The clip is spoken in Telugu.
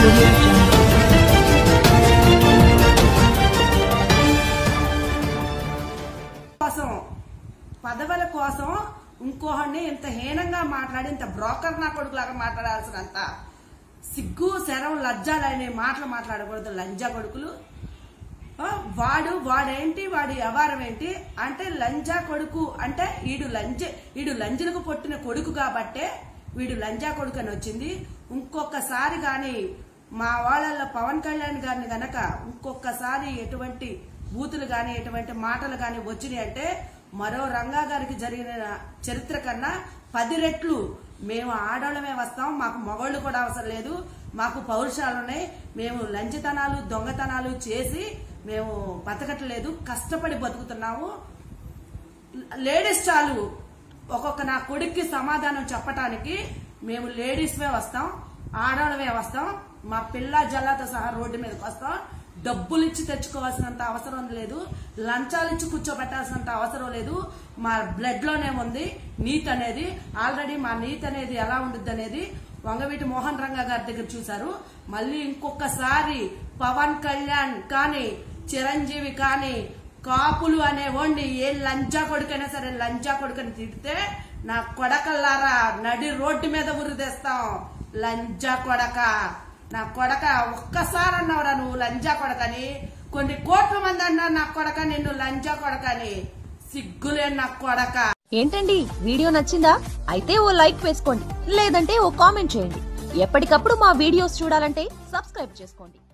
audio jungle. కోసం పదవుల కోసం ఇంకోహన్ని ఇంత హీనంగా మాట్లాడి ఇంత బ్రోకర్ నా కొడుకులాగా మాట్లాడాల్సినంత సిగ్గు శరం లజ్జాలనే మాటలు మాట్లాడకూడదు లంజా కొడుకులు ఆ, వాడు వాడేంటి వాడి వ్యవహారం ఏంటి అంటే లంజా కొడుకు అంటే వీడు లంజ వీడు లంజలకు పుట్టిన కొడుకు కాబట్టే వీడు లంజా కొడుకు అని వచ్చింది ఇంకొకసారి గాని మా వాళ్ళల్లో పవన్ కళ్యాణ్ గారిని గనక ఇంకొకసారి ఎటువంటి బూతులు గాని ఎటువంటి మాటలు గాని వచ్చినాయి అంటే మరో రంగా గారికి జరిగిన చరిత్ర కన్నా పది రెట్లు మేము ఆడవాళ్ళమే వస్తాం మాకు మగవాళ్ళు కూడా అవసరం లేదు మాకు పౌరుషాలు ఉన్నాయి మేము లంచతనాలు దొంగతనాలు చేసి మేము బతకట్లేదు కష్టపడి బతుకుతున్నాము లేడీస్ చాలు ఒక్కొక్క నా కొడుక్కి సమాధానం చెప్పటానికి మేము లేడీస్వే వస్తాం ఆడవాళ్ళమే వస్తాం మా పిల్ల జల్లాతో సహా రోడ్డు మీదకి వస్తాం డబ్బులు ఇచ్చి తెచ్చుకోవాల్సినంత అవసరం లేదు లంచాలు ఇచ్చి కూర్చోబెట్టాల్సినంత అవసరం లేదు మా బ్లడ్ లోనే ఉంది నీట్ అనేది ఆల్రెడీ మా నీట్ అనేది ఎలా ఉంటుంది అనేది వంగవీటి మోహన్ రంగా గారి దగ్గర చూశారు మళ్ళీ ఇంకొకసారి పవన్ కళ్యాణ్ కానీ చిరంజీవి కానీ కాపులు అనే వండి ఏ లంజా కొడుకైనా సరే లంజా కొడుకని తిడితే నా కొడకల్లారా నడి రోడ్డు మీద ఉరి తెస్తాం లంజా కొడక నా కొడక ఒక్కసారి అన్నావురా నువ్వు లంజా కొడకని కొన్ని కోట్ల మంది అన్నారు నా కొడక నిన్ను లంజా కొడకని సిగ్గులే నా కొడక ఏంటండి వీడియో నచ్చిందా అయితే ఓ లైక్ వేసుకోండి లేదంటే ఓ కామెంట్ చేయండి ఎప్పటికప్పుడు మా వీడియోస్ చూడాలంటే సబ్స్క్రైబ్ చేసుకోండి